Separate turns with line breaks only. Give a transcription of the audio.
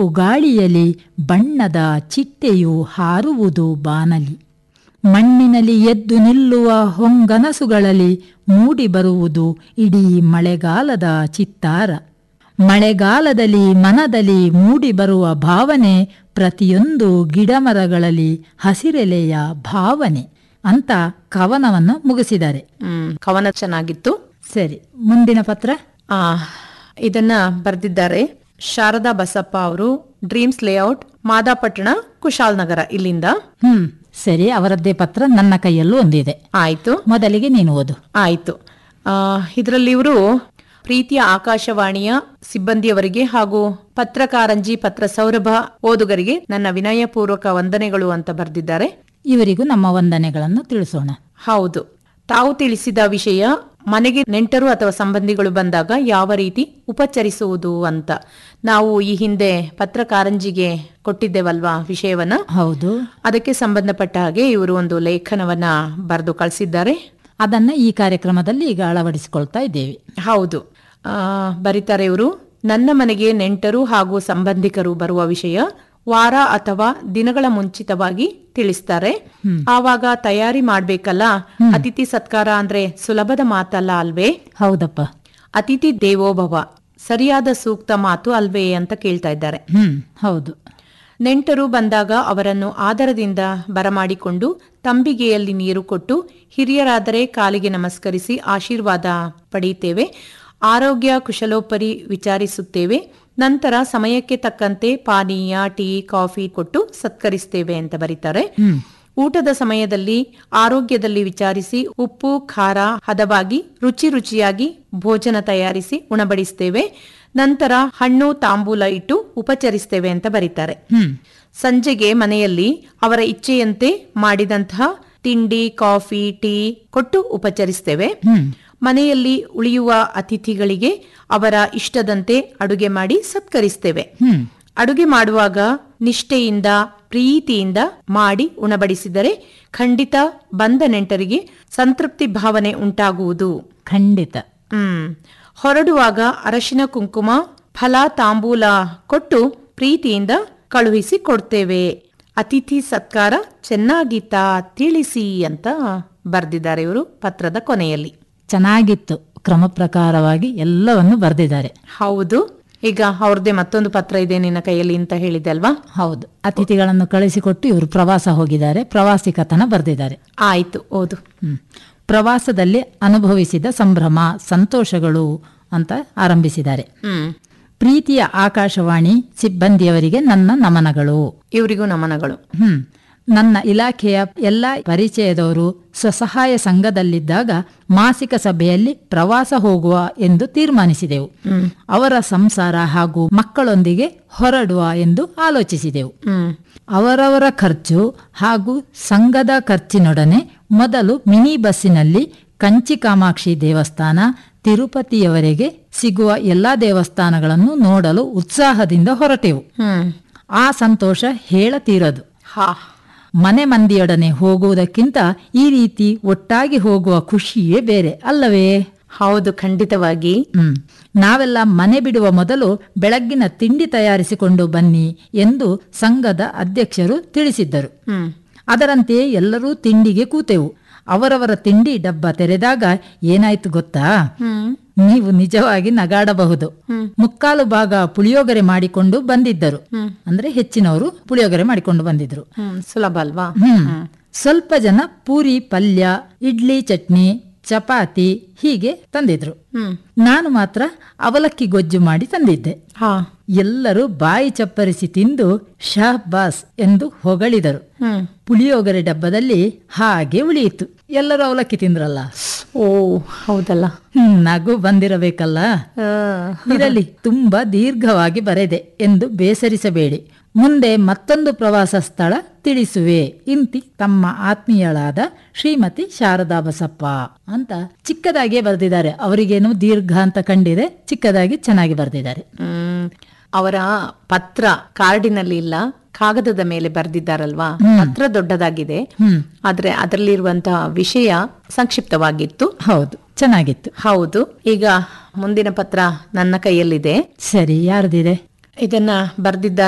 ತಂಪು ಗಾಳಿಯಲಿ ಬಣ್ಣದ ಚಿಟ್ಟೆಯು ಹಾರುವುದು ಬಾನಲಿ ಮಣ್ಣಿನಲ್ಲಿ ಎದ್ದು ನಿಲ್ಲುವ ಹೊಂಗನಸುಗಳಲ್ಲಿ ಮೂಡಿಬರುವುದು ಇಡೀ ಮಳೆಗಾಲದ ಚಿತ್ತಾರ ಮಳೆಗಾಲದಲ್ಲಿ ಮನದಲ್ಲಿ ಮೂಡಿಬರುವ ಭಾವನೆ ಪ್ರತಿಯೊಂದು ಗಿಡಮರಗಳಲ್ಲಿ ಹಸಿರೆಲೆಯ ಭಾವನೆ ಅಂತ ಕವನವನ್ನು ಮುಗಿಸಿದ್ದಾರೆ
ಹ್ಮ್ ಕವನ ಚೆನ್ನಾಗಿತ್ತು
ಸರಿ ಮುಂದಿನ ಪತ್ರ
ಆ ಇದನ್ನ ಬರೆದಿದ್ದಾರೆ ಶಾರದಾ ಬಸಪ್ಪ ಅವರು ಡ್ರೀಮ್ಸ್ ಲೇಔಟ್ ಮಾದಾಪಟ್ಟಣ ಕುಶಾಲ್ನಗರ ಇಲ್ಲಿಂದ
ಹ್ಮ್ ಸರಿ ಅವರದ್ದೇ ಪತ್ರ ನನ್ನ ಕೈಯಲ್ಲೂ ಒಂದಿದೆ
ಆಯ್ತು
ಮೊದಲಿಗೆ ನೀನು ಓದು
ಆಯ್ತು ಆ ಇದರಲ್ಲಿ ಇವರು ಪ್ರೀತಿಯ ಆಕಾಶವಾಣಿಯ ಸಿಬ್ಬಂದಿಯವರಿಗೆ ಹಾಗೂ ಪತ್ರಕಾರಂಜಿ ಪತ್ರ ಸೌರಭ ಓದುಗರಿಗೆ ನನ್ನ ವಿನಯಪೂರ್ವಕ ವಂದನೆಗಳು ಅಂತ ಬರೆದಿದ್ದಾರೆ
ಇವರಿಗೂ ನಮ್ಮ ವಂದನೆಗಳನ್ನು ತಿಳಿಸೋಣ
ಹೌದು ತಾವು ತಿಳಿಸಿದ ವಿಷಯ ಮನೆಗೆ ನೆಂಟರು ಅಥವಾ ಸಂಬಂಧಿಗಳು ಬಂದಾಗ ಯಾವ ರೀತಿ ಉಪಚರಿಸುವುದು ಅಂತ ನಾವು ಈ ಹಿಂದೆ ಪತ್ರಕಾರಂಜಿಗೆ ಕೊಟ್ಟಿದ್ದೇವಲ್ವಾ ವಿಷಯವನ್ನ
ಹೌದು
ಅದಕ್ಕೆ ಸಂಬಂಧಪಟ್ಟ ಹಾಗೆ ಇವರು ಒಂದು ಲೇಖನವನ್ನ ಬರೆದು ಕಳಿಸಿದ್ದಾರೆ
ಅದನ್ನ ಈ ಕಾರ್ಯಕ್ರಮದಲ್ಲಿ ಈಗ ಅಳವಡಿಸಿಕೊಳ್ತಾ ಇದ್ದೇವೆ
ಹೌದು ಆ, ಬರೀತಾರೆ ಇವರು ನನ್ನ ಮನೆಗೆ ನೆಂಟರು ಹಾಗೂ ಸಂಬಂಧಿಕರು ಬರುವ ವಿಷಯ ವಾರ ಅಥವಾ ದಿನಗಳ ಮುಂಚಿತವಾಗಿ ತಿಳಿಸ್ತಾರೆ ಆವಾಗ ತಯಾರಿ ಮಾಡ್ಬೇಕಲ್ಲ ಅತಿಥಿ ಸತ್ಕಾರ ಅಂದ್ರೆ ಸುಲಭದ ಮಾತಲ್ಲ ಅಲ್ವೇ
ಹೌದಪ್ಪ
ಅತಿಥಿ ದೇವೋಭವ ಸರಿಯಾದ ಸೂಕ್ತ ಮಾತು ಅಲ್ವೇ ಅಂತ ಕೇಳ್ತಾ ಇದ್ದಾರೆ
ಹ್ಮ್ ಹೌದು
ನೆಂಟರು ಬಂದಾಗ ಅವರನ್ನು ಆದರದಿಂದ ಬರಮಾಡಿಕೊಂಡು ತಂಬಿಗೆಯಲ್ಲಿ ನೀರು ಕೊಟ್ಟು ಹಿರಿಯರಾದರೆ ಕಾಲಿಗೆ ನಮಸ್ಕರಿಸಿ ಆಶೀರ್ವಾದ ಪಡೆಯುತ್ತೇವೆ ಆರೋಗ್ಯ ಕುಶಲೋಪರಿ ವಿಚಾರಿಸುತ್ತೇವೆ ನಂತರ ಸಮಯಕ್ಕೆ ತಕ್ಕಂತೆ ಪಾನೀಯ ಟೀ ಕಾಫಿ ಕೊಟ್ಟು ಸತ್ಕರಿಸ್ತೇವೆ ಅಂತ ಬರೀತಾರೆ ಊಟದ ಸಮಯದಲ್ಲಿ ಆರೋಗ್ಯದಲ್ಲಿ ವಿಚಾರಿಸಿ ಉಪ್ಪು ಖಾರ ಹದವಾಗಿ ರುಚಿ ರುಚಿಯಾಗಿ ಭೋಜನ ತಯಾರಿಸಿ ಉಣಬಡಿಸ್ತೇವೆ ನಂತರ ಹಣ್ಣು ತಾಂಬೂಲ ಇಟ್ಟು ಉಪಚರಿಸ್ತೇವೆ ಅಂತ ಬರೀತಾರೆ ಸಂಜೆಗೆ ಮನೆಯಲ್ಲಿ ಅವರ ಇಚ್ಛೆಯಂತೆ ಮಾಡಿದಂತಹ ತಿಂಡಿ ಕಾಫಿ ಟೀ ಕೊಟ್ಟು ಉಪಚರಿಸ್ತೇವೆ ಮನೆಯಲ್ಲಿ ಉಳಿಯುವ ಅತಿಥಿಗಳಿಗೆ ಅವರ ಇಷ್ಟದಂತೆ ಅಡುಗೆ ಮಾಡಿ ಸತ್ಕರಿಸ್ತೇವೆ ಅಡುಗೆ ಮಾಡುವಾಗ ನಿಷ್ಠೆಯಿಂದ ಪ್ರೀತಿಯಿಂದ ಮಾಡಿ ಉಣಬಡಿಸಿದರೆ ಖಂಡಿತ ಬಂದ ನೆಂಟರಿಗೆ ಸಂತೃಪ್ತಿ ಭಾವನೆ ಉಂಟಾಗುವುದು
ಖಂಡಿತ
ಹ್ಮ್ ಹೊರಡುವಾಗ ಅರಶಿನ ಕುಂಕುಮ ಫಲ ತಾಂಬೂಲ ಕೊಟ್ಟು ಪ್ರೀತಿಯಿಂದ ಕಳುಹಿಸಿ ಕೊಡ್ತೇವೆ ಅತಿಥಿ ಸತ್ಕಾರ ಚೆನ್ನಾಗಿತ್ತಾ ತಿಳಿಸಿ ಅಂತ ಬರ್ದಿದ್ದಾರೆ ಇವರು ಪತ್ರದ ಕೊನೆಯಲ್ಲಿ
ಚೆನ್ನಾಗಿತ್ತು ಕ್ರಮ ಪ್ರಕಾರವಾಗಿ ಎಲ್ಲವನ್ನು ಬರೆದಿದ್ದಾರೆ
ಹೌದು ಈಗ ಅವ್ರದ್ದೇ ಮತ್ತೊಂದು ಪತ್ರ ಇದೆ ನಿನ್ನ ಕೈಯಲ್ಲಿ ಅಂತ ಹೇಳಿದೆ ಅಲ್ವಾ
ಹೌದು ಅತಿಥಿಗಳನ್ನು ಕಳಿಸಿಕೊಟ್ಟು ಇವರು ಪ್ರವಾಸ ಹೋಗಿದ್ದಾರೆ ಪ್ರವಾಸಿ ಕಥನ ಬರೆದಿದ್ದಾರೆ
ಆಯ್ತು ಓದು
ಹ್ಮ್. ಪ್ರವಾಸದಲ್ಲಿ ಅನುಭವಿಸಿದ ಸಂಭ್ರಮ ಸಂತೋಷಗಳು ಅಂತ ಆರಂಭಿಸಿದ್ದಾರೆ
ಹ್ಮ್
ಪ್ರೀತಿಯ ಆಕಾಶವಾಣಿ ಸಿಬ್ಬಂದಿಯವರಿಗೆ ನನ್ನ ನಮನಗಳು
ಇವರಿಗೂ ನಮನಗಳು
ಹ್ಮ್ ನನ್ನ ಇಲಾಖೆಯ ಎಲ್ಲ ಪರಿಚಯದವರು ಸ್ವಸಹಾಯ ಸಂಘದಲ್ಲಿದ್ದಾಗ ಮಾಸಿಕ ಸಭೆಯಲ್ಲಿ ಪ್ರವಾಸ ಹೋಗುವ ಎಂದು ತೀರ್ಮಾನಿಸಿದೆವು ಅವರ ಸಂಸಾರ ಹಾಗೂ ಮಕ್ಕಳೊಂದಿಗೆ ಹೊರಡುವ ಎಂದು ಆಲೋಚಿಸಿದೆವು
ಹ್ಮ್
ಅವರವರ ಖರ್ಚು ಹಾಗೂ ಸಂಘದ ಖರ್ಚಿನೊಡನೆ ಮೊದಲು ಮಿನಿ ಬಸ್ಸಿನಲ್ಲಿ ಕಂಚಿ ಕಾಮಾಕ್ಷಿ ದೇವಸ್ಥಾನ ತಿರುಪತಿಯವರೆಗೆ ಸಿಗುವ ಎಲ್ಲಾ ದೇವಸ್ಥಾನಗಳನ್ನು ನೋಡಲು ಉತ್ಸಾಹದಿಂದ ಹೊರಟೆವು
ಹ್ಮ್
ಆ ಸಂತೋಷ ಹೇಳತೀರದು
ಹಾ
ಮನೆ ಮಂದಿಯೊಡನೆ ಹೋಗುವುದಕ್ಕಿಂತ ಈ ರೀತಿ ಒಟ್ಟಾಗಿ ಹೋಗುವ ಖುಷಿಯೇ ಬೇರೆ ಅಲ್ಲವೇ
ಹೌದು ಖಂಡಿತವಾಗಿ
ಹ್ಮ್ ನಾವೆಲ್ಲ ಮನೆ ಬಿಡುವ ಮೊದಲು ಬೆಳಗ್ಗಿನ ತಿಂಡಿ ತಯಾರಿಸಿಕೊಂಡು ಬನ್ನಿ ಎಂದು ಸಂಘದ ಅಧ್ಯಕ್ಷರು ತಿಳಿಸಿದ್ದರು
ಹ್ಮ್
ಅದರಂತೆಯೇ ಎಲ್ಲರೂ ತಿಂಡಿಗೆ ಕೂತೆವು ಅವರವರ ತಿಂಡಿ ಡಬ್ಬ ತೆರೆದಾಗ ಏನಾಯ್ತು ಗೊತ್ತಾ
ಹ್ಮ್
ನೀವು ನಿಜವಾಗಿ ನಗಾಡಬಹುದು ಮುಕ್ಕಾಲು ಭಾಗ ಪುಳಿಯೋಗರೆ ಮಾಡಿಕೊಂಡು ಬಂದಿದ್ದರು ಅಂದ್ರೆ ಹೆಚ್ಚಿನವರು ಪುಳಿಯೋಗರೆ ಮಾಡಿಕೊಂಡು ಬಂದಿದ್ರು
ಹ್ಮ್ ಸುಲಭ ಅಲ್ವಾ
ಹ್ಮ್ ಸ್ವಲ್ಪ ಜನ ಪೂರಿ ಪಲ್ಯ ಇಡ್ಲಿ ಚಟ್ನಿ ಚಪಾತಿ ಹೀಗೆ ತಂದಿದ್ರು
ಹ್ಮ್
ನಾನು ಮಾತ್ರ ಅವಲಕ್ಕಿ ಗೊಜ್ಜು ಮಾಡಿ ತಂದಿದ್ದೆ
ಹಾ
ಎಲ್ಲರೂ ಬಾಯಿ ಚಪ್ಪರಿಸಿ ತಿಂದು ಶಹಬಾಸ್ ಎಂದು ಹೊಗಳಿದರು
ಹ್ಮ್
ಪುಳಿಯೋಗರೆ ಡಬ್ಬದಲ್ಲಿ ಹಾಗೆ ಉಳಿಯಿತು ಎಲ್ಲರೂ ಅವಲಕ್ಕಿ ತಿಂದ್ರಲ್ಲ
ಓ ಹೌದಲ್ಲ
ಹ್ಮ್, ನಗು ಬಂದಿರಬೇಕಲ್ಲ
ಆ,
ಇರಲಿ ತುಂಬಾ ದೀರ್ಘವಾಗಿ ಬರೆದೆ ಎಂದು ಬೇಸರಿಸಬೇಡಿ ಮುಂದೆ ಮತ್ತೊಂದು ಪ್ರವಾಸ ಸ್ಥಳ ತಿಳಿಸುವೆ ಇಂತಿ ತಮ್ಮ ಆತ್ಮೀಯಳಾದ ಶ್ರೀಮತಿ ಶಾರದಾ ಬಸಪ್ಪ ಅಂತ ಚಿಕ್ಕದಾಗಿಯೇ ಬರೆದಿದ್ದಾರೆ ಅವರಿಗೇನು ದೀರ್ಘ ಅಂತ ಕಂಡಿದೆ ಚಿಕ್ಕದಾಗಿ ಚೆನ್ನಾಗಿ ಬರೆದಿದ್ದಾರೆ
ಹ್ಮ್ ಅವರ ಪತ್ರ ಕಾರ್ಡಿನಲ್ಲಿ ಇಲ್ಲ ಕಾಗದದ ಮೇಲೆ ಬರೆದಿದ್ದಾರಲ್ವಾ ಪತ್ರ ದೊಡ್ಡದಾಗಿದೆ ಆದ್ರೆ ಅದರಲ್ಲಿರುವಂತಹ ವಿಷಯ ಸಂಕ್ಷಿಪ್ತವಾಗಿತ್ತು
ಹೌದು ಚೆನ್ನಾಗಿತ್ತು
ಹೌದು ಈಗ ಮುಂದಿನ ಪತ್ರ ನನ್ನ ಕೈಯಲ್ಲಿದೆ
ಸರಿ ಯಾರ್ದಿದೆ
ಇದನ್ನ ಬರೆದಿದ್ದಾರೆ